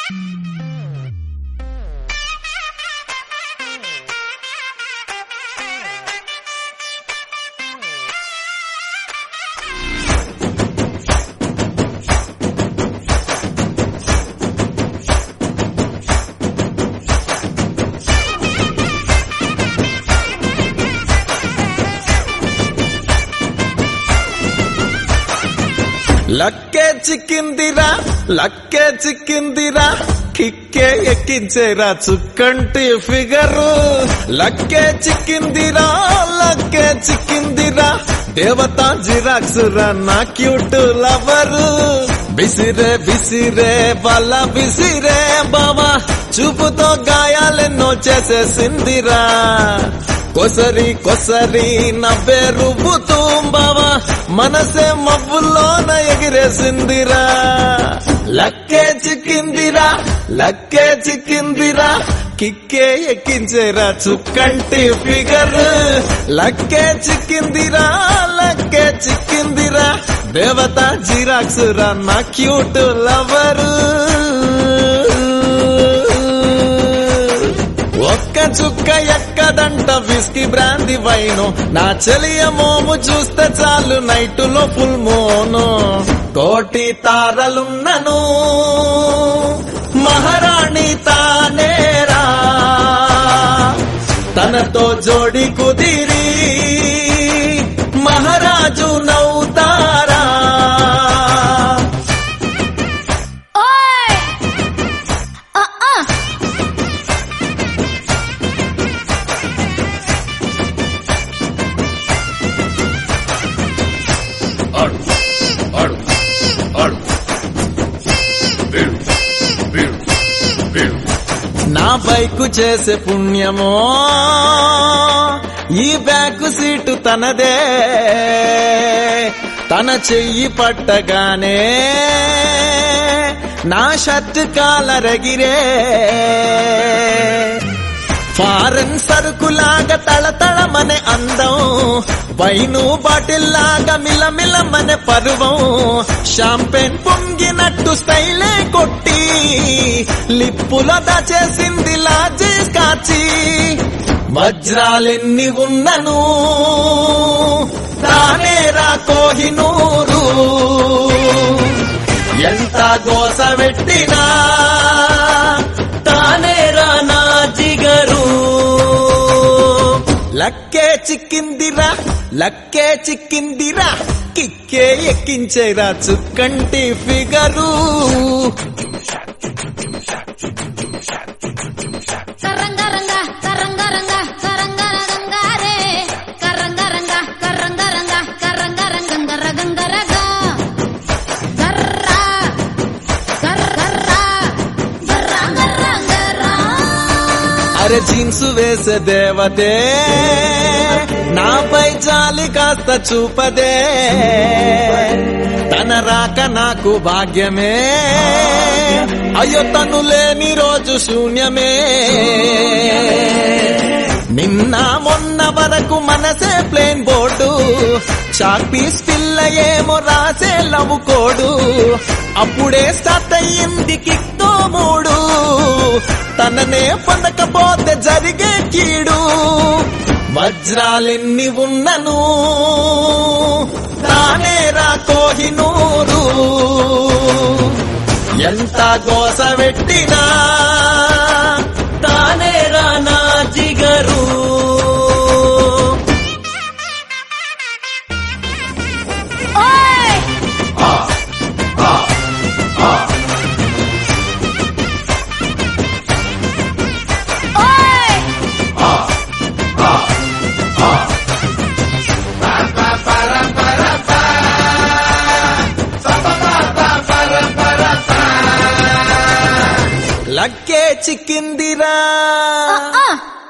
లక్కే చిక్కిందిరా లక్కే చిక్కిందిరా కిక్కే ఎక్కించేరా చుక్కంటి ఫిగరు లక్కే చిక్కిందిరా లక్కే చిక్కిందిరా దేవత జిరాక్స్ రా నా క్యూట్ లవరు బిసిరే బిసిరే బల బిసిరే బావా చూపుతో గాయాలెన్నో చేసేసిందిరా కొసరి కొసరి నవ్వే రువ్వుతూ బావా మనసే మబ్బుల్లోన ఎగిరేసిందిరా లక్కే చిక్కిందిరా లక్కే చిక్కిందిరా కిక్కే ఎక్కించేరా చుక్కంటి ఫిగర్ లక్కే చిక్కిందిరా లక్కే చిక్కిందిరా దేవత జిరాక్స్ రా నా క్యూట్ లవరు ఒక్క చుక్క ఎక్కదంట విస్కీ బ్రాంది వైను నా చెలియ మోము చూస్తే చాలు నైటులో ఫుల్ మోను కోటి తారలున్నను మహారాణి తానేరా తనతో జోడి కుదిరి మహారాజు నవ్వుతారా ఓయ్ ఆ ఆ ఆడు ఆడు ఆడు వీడు వీడు వీడు నా బైకు చేసే పుణ్యమో ఈ బ్యాక్ సీటు తనదే తన చెయ్యి పట్టగానే నా షర్ట్ కాలరగిరే ఫారెన్ సరుకులాగా తళతళమనే అందం వైను బాటిల్ లాగా మిలమిలమనే పరువం షాంపెన్ పొంగినట్టు స్టైలే కొట్టి లిప్పులో దాచేసింది లాజీ కాచి వజ్రాలెన్ని ఉన్నను తానేరా కోహినూరు ఎంత గోస పెట్టినా తానేరా నా జిగరు లక్కే చిక్కిందిరా లక్కే చిక్కిందిరా కిక్కే ఎక్కించేరా చుక్కంటి ఫిగరు కరంగరంగ కరంగరంగ కరంగరంగారే కరంగరంగ కరంగరంగ కరంగరంగంగరగంగరగ గర్రా గర్రా గర్రంగరంగరా అరే జీన్స్ వేసే దేవతే నాపై జాలి కాస్త చూపదే తన రాక నాకు భాగ్యమే అయ్యో తను లేని రోజు శూన్యమే నిన్న మొన్న వరకు మనసే ప్లేన్ బోర్డు చాక్ పీస్ పిల్ల ఏమో రాసే లవ్ కోడు అప్పుడే స్టార్ట్ అయ్యింది కిక్తో మూడు తననే పొందకపోతే జరిగే కీడు వజ్రాలెన్ని ఉన్నను తానే రా కోహినూరు ఎంత గోస పెట్టినా తానే రా నా జిగరు ఓయ్ ఓయ్ లక్కే చిక్కిందిరా ఆ ఆ